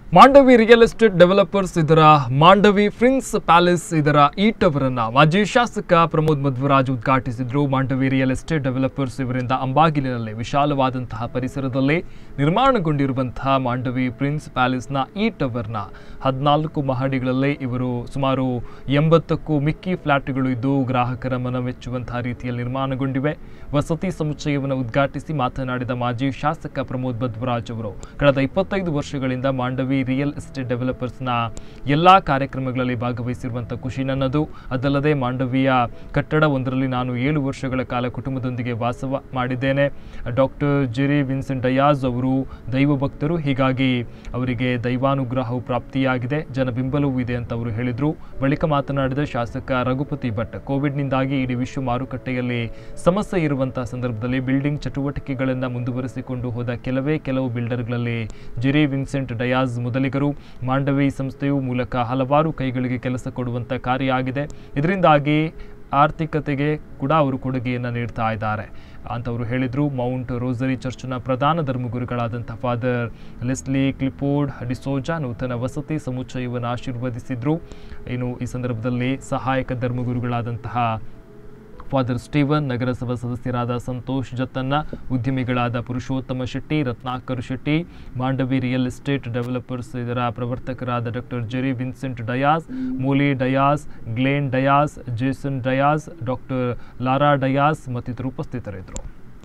Mandavi real estate developers ಇದರ Mandavi ಫ್ರಿನ್ಸ್ palace ಇದರ ಈ ಟವರನ್ನ ಮಾಜಿ ಶಾಸಕ ಪ್ರಮೋದ್ ಮಧ್ವರಾಜ್ ಉದ್ಘಾಟಿಸಿದ್ರು ಮಾಂಡವಿ ರಿಯಲ್ ಎಸ್ಟೇಟ್ ಡೆವಲಪರ್ಸ್ ಇವರಿಂದ ಅಂಬಾಗಿಲಿನಲ್ಲಿ ವಿಶಾಲವಾದಂತಹ ಪರಿಸರದಲ್ಲಿ ನಿರ್ಮಾಣಗೊಂಡಿರುವಂತಹ ಮಾಂಡವಿ ಪ್ರಿನ್ಸ್ ಪ್ಯಾಲೇಸ್ನ ಈ ಟವರ್ನ ಹದಿನಾಲ್ಕು ಮಹಡಿಗಳಲ್ಲಿ ಇವರು ಸುಮಾರು ಎಂಬತ್ತಕ್ಕೂ ಮಿಕ್ಕಿ ಫ್ಲಾಟ್ಗಳು ಇದ್ದು ಗ್ರಾಹಕರ ಮನಮೆಚ್ಚುವಂತಹ ರೀತಿಯಲ್ಲಿ ನಿರ್ಮಾಣಗೊಂಡಿವೆ ವಸತಿ ಸಮುಚ್ಚಯವನ್ನು ಉದ್ಘಾಟಿಸಿ ಮಾತನಾಡಿದ ಮಾಜಿ ಶಾಸಕ ಪ್ರಮೋದ್ ಮಧ್ವರಾಜ್ ಅವರು ಕಳೆದ ಇಪ್ಪತ್ತೈದು ವರ್ಷಗಳಿಂದ ಮಾಂಡವಿ ರಿಯಲ್ ಎಸ್ಟೇಟ್ ಡೆವಲಪರ್ಸ್ನ ಎಲ್ಲ ಕಾರ್ಯಕ್ರಮಗಳಲ್ಲಿ ಭಾಗವಹಿಸಿರುವಂಥ ಖುಷಿ ನನ್ನದು ಅದಲ್ಲದೆ ಮಾಂಡವಿಯ ಕಟ್ಟಡ ಒಂದರಲ್ಲಿ ನಾನು ಏಳು ವರ್ಷಗಳ ಕಾಲ ಕುಟುಂಬದೊಂದಿಗೆ ವಾಸ ಮಾಡಿದ್ದೇನೆ ಡಾಕ್ಟರ್ ಜೆರಿ ವಿನ್ಸೆಂಟ್ ಡಯಾಜ್ ಅವರು ದೈವ ಭಕ್ತರು ಹೀಗಾಗಿ ಅವರಿಗೆ ದೈವಾನುಗ್ರಹವು ಪ್ರಾಪ್ತಿಯಾಗಿದೆ ಜನ ಬೆಂಬಲವೂ ಇದೆ ಅಂತ ಅವರು ಹೇಳಿದರು ಬಳಿಕ ಮಾತನಾಡಿದ ಶಾಸಕ ರಘುಪತಿ ಭಟ್ ಕೋವಿಡ್ನಿಂದಾಗಿ ಇಡೀ ವಿಶ್ವ ಮಾರುಕಟ್ಟೆಯಲ್ಲಿ ಸಮಸ್ಯೆ ಇರುವಂತಹ ಸಂದರ್ಭದಲ್ಲಿ ಬಿಲ್ಡಿಂಗ್ ಚಟುವಟಿಕೆಗಳನ್ನು ಮುಂದುವರಿಸಿಕೊಂಡು ಹೋದ ಕೆಲವೇ ಕೆಲವು ಬಿಲ್ಡರ್ಗಳಲ್ಲಿ ಜೆರಿ ವಿನ್ಸೆಂಟ್ ಡಯಾಜ್ ಮೊದಲಿಗರು ಮಾಂಡವಿ ಸಂಸ್ಥೆಯು ಮೂಲಕ ಹಲವಾರು ಕೈಗಳಿಗೆ ಕೆಲಸ ಕೊಡುವಂಥ ಕಾರ್ಯ ಆಗಿದೆ ಇದರಿಂದಾಗಿ ಆರ್ಥಿಕತೆಗೆ ಕೂಡ ಅವರು ಕೊಡುಗೆಯನ್ನು ನೀಡ್ತಾ ಇದ್ದಾರೆ ಅಂತವರು ಹೇಳಿದರು ಮೌಂಟ್ ರೋಸರಿ ಚರ್ಚ್ನ ಪ್ರಧಾನ ಧರ್ಮಗುರುಗಳಾದಂಥ ಫಾದರ್ ಲೆಸ್ಲಿ ಕ್ಲಿಪೋರ್ಡ್ ಡಿಸೋಜಾ ನೂತನ ವಸತಿ ಸಮುಚ್ಚಯವನ್ನು ಆಶೀರ್ವದಿಸಿದ್ರು ಇನ್ನು ಈ ಸಂದರ್ಭದಲ್ಲಿ ಸಹಾಯಕ ಧರ್ಮಗುರುಗಳಾದಂತಹ ಫಾದರ್ ಸ್ಟೀವನ್ ನಗರಸಭಾ ಸದಸ್ಯರಾದ ಸಂತೋಷ್ ಜತ್ತನ್ನ ಉದ್ಯಮಿಗಳಾದ Purushottam Shetty Ratnakar Shetty Mandavi real estate developers ಇದರ ಪ್ರವರ್ತಕರಾದ ಡಾಕ್ಟರ್ ಜೆರಿ ವಿನ್ಸೆಂಟ್ ಡಯಾಸ್ ಮೂಲಿ ಡಯಾಸ್ ಗ್ಲೇನ್ ಡಯಾಸ್ ಜೇಸನ್ ಡಯಾಸ್ ಡಾಕ್ಟರ್ ಲಾರಾ ಡಯಾಸ್ ಮತ್ತಿತರರು ಉಪಸ್ಥಿತರಿದ್ದರು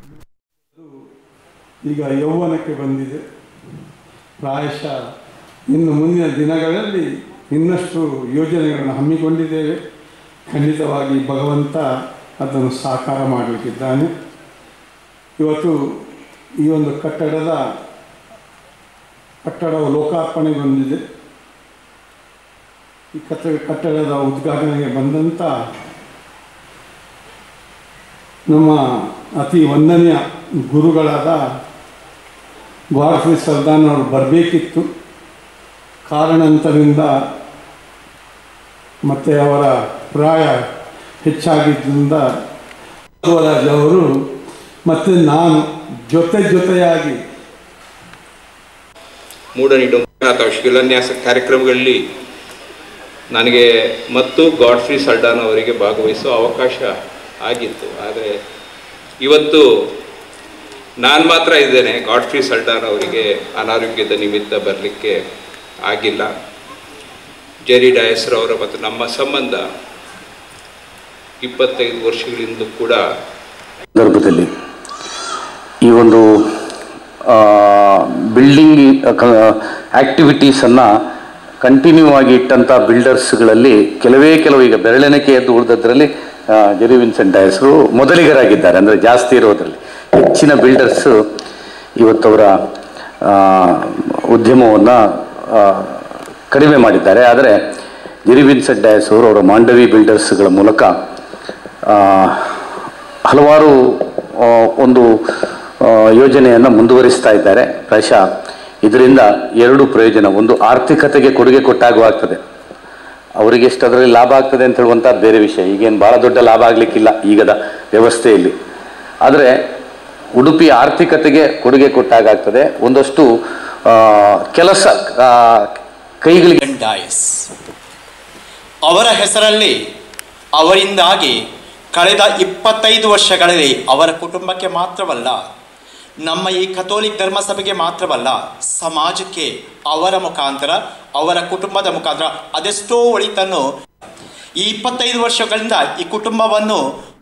ಈಗ ಯೌವನಕ್ಕೆ ಬಂದಿದೆ ಪ್ರಾಯಶಃ ಇನ್ನು ಮುಂದಿನ ದಿನಗಳಲ್ಲಿ ಇನ್ನಷ್ಟು ಯೋಜನೆಗಳನ್ನು ಹಮ್ಮಿಕೊಂಡಿದ್ದೇವೆ ಖಂಡಿತವಾಗಿ ಭಗವಂತ ಅದನ್ನು ಸಾಕಾರ ಮಾಡಲಿಕ್ಕಿದ್ದಾನೆ ಇವತ್ತು ಈ ಒಂದು ಕಟ್ಟಡದ ಕಟ್ಟಡವು ಲೋಕಾರ್ಪಣೆಗೊಂಡಿದೆ ಈ ಕಟ್ಟಡ ಕಟ್ಟಡದ ಉದ್ಘಾಟನೆಗೆ ಬಂದಂಥ ನಮ್ಮ ಅತಿ ವಂದನೀಯ ಗುರುಗಳಾದ ಗಾಡ್ಫ್ರಿ ಸರ್ದಾನ್ ಅವರು ಬರಬೇಕಿತ್ತು ಕಾರಣಾಂತರದಿಂದ ಮತ್ತು ಅವರ ಪ್ರಾಯ ಹೆಚ್ಚಾಗಿದ್ದರಿಂದ ಬಸವರಾಜ್ ಅವರು ಮತ್ತು ನಾನು ಜೊತೆ ಜೊತೆಯಾಗಿ ಮೂಡನಿಡು ಅಥವಾ ಶಿಲಾನ್ಯಾಸ ಕಾರ್ಯಕ್ರಮಗಳಲ್ಲಿ ನನಗೆ ಮತ್ತು ಗಾಡ್ಫ್ರಿ ಸಲ್ಡಾನ್ ಅವರಿಗೆ ಭಾಗವಹಿಸುವ ಅವಕಾಶ ಆಗಿತ್ತು ಆದರೆ ಇವತ್ತು ನಾನು ಮಾತ್ರ ಇದ್ದೇನೆ ಗಾಡ್ಫ್ರಿ ಸಲ್ಡಾನ್ ಅವರಿಗೆ ಅನಾರೋಗ್ಯದ ನಿಮಿತ್ತ ಬರಲಿಕ್ಕೆ ಆಗಿಲ್ಲ ಜೆರಿ ಡಯಸ್ರವರ ಮತ್ತು ನಮ್ಮ ಸಂಬಂಧ ಇಪ್ಪತ್ತೈದು ವರ್ಷಗಳಿಂದ ಕೂಡ ಸಂದರ್ಭದಲ್ಲಿ ಈ ಒಂದು ಬಿಲ್ಡಿಂಗ್ ಆ್ಯಕ್ಟಿವಿಟೀಸನ್ನು ಕಂಟಿನ್ಯೂ ಆಗಿ ಇಟ್ಟಂಥ ಬಿಲ್ಡರ್ಸ್ಗಳಲ್ಲಿ ಕೆಲವೇ ಕೆಲವು ಈಗ ಬೆರಳೆಣಿಕೆ ಎದ್ದು ಉಳಿದದ್ರಲ್ಲಿ ಜೆರಿ ವಿನ್ಸೆಂಟ್ ಹೆಸರು ಮೊದಲಿಗರಾಗಿದ್ದಾರೆ ಅಂದರೆ ಜಾಸ್ತಿ ಇರೋದರಲ್ಲಿ ಹೆಚ್ಚಿನ ಬಿಲ್ಡರ್ಸು ಇವತ್ತವರ ಉದ್ಯಮವನ್ನು ಕಡಿಮೆ ಮಾಡಿದ್ದಾರೆ ಆದರೆ ಜೆರಿ ವಿನ್ಸೆಂಟ್ ಡಯಸ್ ಅವರು ಅವರ ಮಾಂಡವಿ ಬಿಲ್ಡರ್ಸ್ಗಳ ಮೂಲಕ ಆ, ಹಲವಾರು ಆ, ಒಂದು ಯೋಜನೆಯನ್ನು ಮುಂದುವರಿಸ್ತಾ ಇದ್ದಾರೆ ಪ್ರಾಯಶಃ ಇದರಿಂದ ಎರಡು ಪ್ರಯೋಜನ ಒಂದು ಆರ್ಥಿಕತೆಗೆ ಕೊಡುಗೆ ಕೊಟ್ಟಾಗುವಾಗ್ತದೆ ಅವರಿಗೆ ಎಷ್ಟು ಅದರಲ್ಲಿ ಲಾಭ ಆಗ್ತದೆ ಅಂತ ಹೇಳುವಂಥ ಬೇರೆ ವಿಷಯ ಈಗೇನು ಭಾಳ ದೊಡ್ಡ ಲಾಭ ಆಗಲಿಕ್ಕಿಲ್ಲ ಈಗದ ವ್ಯವಸ್ಥೆಯಲ್ಲಿ ಆದರೆ ಉಡುಪಿ ಆರ್ಥಿಕತೆಗೆ ಕೊಡುಗೆ ಕೊಟ್ಟಾಗ್ತದೆ ಒಂದಷ್ಟು ಆ, ಕೆಲಸ ಆ, ಕೈಗಳಿಗೆ ಡಾಯಸ್ ಅವರ ಹೆಸರಲ್ಲಿ ಅವರಿಂದಾಗಿ ಕಳೆದ ಇಪ್ಪತ್ತೈದು ವರ್ಷಗಳಲ್ಲಿ ಅವರ ಕುಟುಂಬಕ್ಕೆ ಮಾತ್ರವಲ್ಲ ನಮ್ಮ ಈ ಕಥೋಲಿಕ್ ಧರ್ಮಸಭೆಗೆ ಮಾತ್ರವಲ್ಲ ಸಮಾಜಕ್ಕೆ ಅವರ ಮುಖಾಂತರ ಅವರ ಕುಟುಂಬದ ಮುಖಾಂತರ ಅದೆಷ್ಟೋ ಒಳಿತನ್ನು ಈ ಇಪ್ಪತ್ತೈದು ವರ್ಷಗಳಿಂದ ಈ ಕುಟುಂಬವನ್ನು